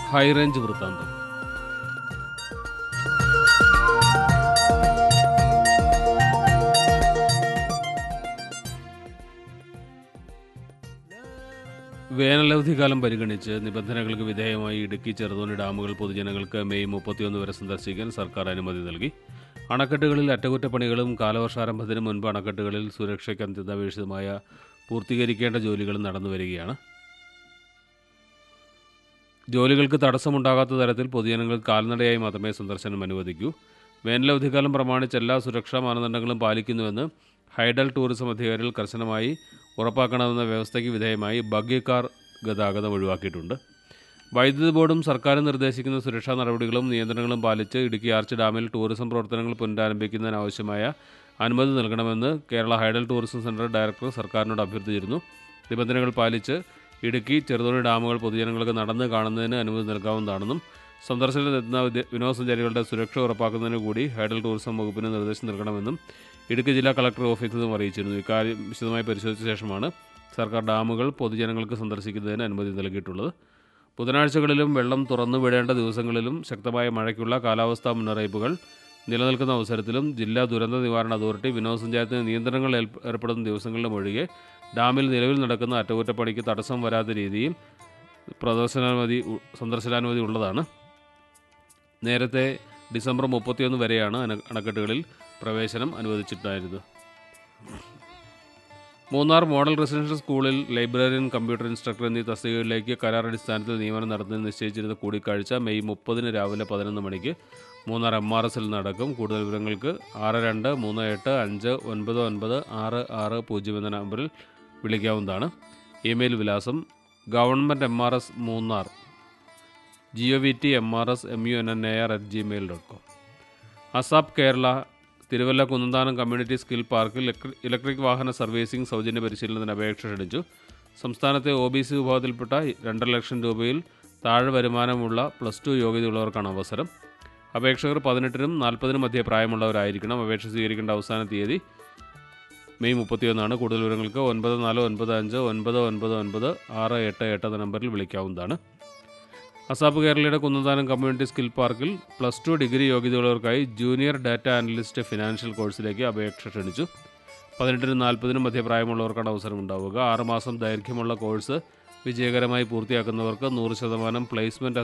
high range വൃത്താന്തം വേനലവധിക്കാലം പരിഗണിച്ച് നിബന്ധനകൾക്ക് വിധേയമായി ഇടുക്കി ചെറുതോണി ഡാമുകൾ പൊതുജനങ്ങൾക്ക് മെയ് മുപ്പത്തിയൊന്ന് വരെ സന്ദർശിക്കാൻ സർക്കാർ അനുമതി നൽകി അണക്കെട്ടുകളിൽ അറ്റകുറ്റപ്പണികളും കാലവർഷാരംഭത്തിന് മുൻപ് അണക്കെട്ടുകളിൽ സുരക്ഷയ്ക്ക് അത്യന്താപേക്ഷിതമായ പൂർത്തീകരിക്കേണ്ട ജോലികളും നടന്നു വരികയാണ് ജോലികൾക്ക് തടസ്സമുണ്ടാകാത്ത തരത്തിൽ പൊതുജനങ്ങൾക്ക് കാൽനടയായി മാത്രമേ സന്ദർശനം അനുവദിക്കൂ വേനലവധിക്കാലം പ്രമാണിച്ച് എല്ലാ സുരക്ഷാ മാനദണ്ഡങ്ങളും പാലിക്കുന്നുവെന്ന് ഹൈഡൽ ടൂറിസം അധികാരികൾ കർശനമായി ഉറപ്പാക്കണമെന്ന വ്യവസ്ഥയ്ക്ക് വിധേയമായി ബഗ്ഗി കാർ ഗതാഗതം ഒഴിവാക്കിയിട്ടുണ്ട് വൈദ്യുതി ബോർഡും സർക്കാരും നിർദ്ദേശിക്കുന്ന സുരക്ഷാ നടപടികളും നിയന്ത്രണങ്ങളും പാലിച്ച് ഇടുക്കി ആർച്ച് ഡാമിൽ ടൂറിസം പ്രവർത്തനങ്ങൾ പുനരാരംഭിക്കുന്നതിനാവശ്യമായ അനുമതി നൽകണമെന്ന് Kerala hydel tourism centre director സർക്കാരിനോട് അഭ്യർത്ഥിച്ചിരുന്നു നിബന്ധനകൾ പാലിച്ച് ഇടുക്കി ചെറുതോണി ഡാമുകൾ പൊതുജനങ്ങൾക്ക് നടന്ന് കാണുന്നതിന് അനുമതി നൽകാവുന്നതാണെന്നും സന്ദർശനത്തിനെത്തുന്ന വിദ- വിനോദസഞ്ചാരികളുടെ സുരക്ഷ ഉറപ്പാക്കുന്നതിന് കൂടി ഹൈഡൽ ടൂറിസം വകുപ്പിന് നിർദ്ദേശം നൽകണമെന്നും ഇടുക്കി ജില്ലാ കളക്ടർ ഓഫീസിൽ നിന്നും അറിയിച്ചിരുന്നു ഇക്കാര്യം വിശദമായി പരിശോധിച്ച ശേഷമാണ് സർക്കാർ ഡാമുകൾ പൊതുജനങ്ങൾക്ക് സന്ദർശിക്കുന്നതിന് അനുമതി നൽകിയിട്ടുള്ളത് ബുധനാഴ്ചകളിലും വെള്ളം തുറന്നു വിടേണ്ട ദിവസങ്ങളിലും ശക്തമായ മഴയ്ക്കുള്ള കാലാവസ്ഥാ മുന്നറിയിപ്പുകൾ നിലനിൽക്കുന്ന അവസരത്തിലും ജില്ലാ ദുരന്ത നിവാരണ അതോറിറ്റി വിനോദസഞ്ചാരത്തിന് നിയന്ത്രണങ്ങൾ ഏൽപ്പ- ഏർപ്പെടുന്ന ദിവസങ്ങളിലും ഒഴികെ ഡാമിൽ നിലവിൽ നടക്കുന്ന അറ്റകുറ്റപ്പണിക്ക് തടസ്സം വരാത്ത രീതിയിൽ പ്രദർശനാനുമതി ഉ- സന്ദർശനാനുമതി ഉള്ളതാണ് നേരത്തെ ഡിസംബർ മുപ്പത്തിയൊന്ന് വരെയാണ് അണ- അണക്കെട്ടുകളിൽ പ്രവേശനം അനുവദിച്ചിട്ടുണ്ടായിരുന്നത് മൂന്നാർ മോഡൽ റെസിഡൻഷ്യൽ സ്കൂളിൽ ലൈബ്രറിയൻ കമ്പ്യൂട്ടർ ഇൻസ്ട്രക്ടർ എന്നീ തസ്തികകളിലേക്ക് കരാർ അടിസ്ഥാനത്തിൽ നിയമനം നടത്തുന്നതിന് നിശ്ചയിച്ചിരുന്ന കൂടിക്കാഴ്ച മെയ് മുപ്പതിന് രാവിലെ പതിനൊന്ന് മണിക്ക് മൂന്നാർ എം ആർ എസിൽ നടക്കും കൂടുതൽ വിവരങ്ങൾക്ക് ആറ് രണ്ട് മൂന്ന് എട്ട് അഞ്ച് ഒൻപത് ഒൻപത് ആറ് ആറ് പൂജ്യം എന്ന നമ്പറിൽ വിളിക്കാവുന്നതാണ് ഇമെയിൽ വിലാസം government M R S Munnar G O V T M R S M U N N A R at Gmail dot com ASAP Kerala Thiruvalla Kunnanthanam community skill പാർക്കിൽ ഇലക്ട്രി- ഇലക്ട്രിക് വാഹന സർവീസിംഗ് സൗജന്യ പരിശീലനത്തിന് അപേക്ഷ ക്ഷണിച്ചു സംസ്ഥാനത്തെ ഒ ബി സി വിഭാഗത്തിൽപ്പെട്ട രണ്ടര ലക്ഷം രൂപയിൽ താഴെ വരുമാനമുള്ള പ്ലസ് ടു യോഗ്യതയുള്ളവർക്കാണ് അവസരം അപേക്ഷകർ പതിനെട്ടിനും നാൽപ്പതിനും മധ്യേ പ്രായമുള്ളവരായിരിക്കണം അപേക്ഷ സ്വീകരിക്കേണ്ട അവസാന തീയതി മെയ് മുപ്പത്തിയൊന്നാണ് കൂടുതൽ വിവരങ്ങൾക്ക് ഒൻപത് നാല് ഒൻപത് അഞ്ച് ഒൻപത് ഒൻപത് ഒൻപത് ആറ് എട്ട് എട്ട് എന്ന നമ്പറിൽ വിളിക്കാവുന്നതാണ് അസാപ്പ് കേരളയുടെ കുന്നന്താനം കമ്മ്യൂണിറ്റി സ്കിൽ പാർക്കിൽ പ്ലസ് ടു ഡിഗ്രി യോഗ്യതയുള്ളവർക്കായി ജൂനിയർ ഡാറ്റ അനലിസ്റ്റ് ഫിനാൻഷ്യൽ കോഴ്സിലേക്ക് അപേക്ഷ ക്ഷണിച്ചു പതിനെട്ടിനും നാൽപ്പതിനും മധ്യ പ്രായമുള്ളവർക്കാണ് അവസരം ഉണ്ടാവുക ആറുമാസം ദൈർഘ്യമുള്ള കോഴ്സ് വിജയകരമായി പൂർത്തിയാക്കുന്നവർക്ക് നൂറ് ശതമാനം പ്ലേസ്മെൻറ്റ്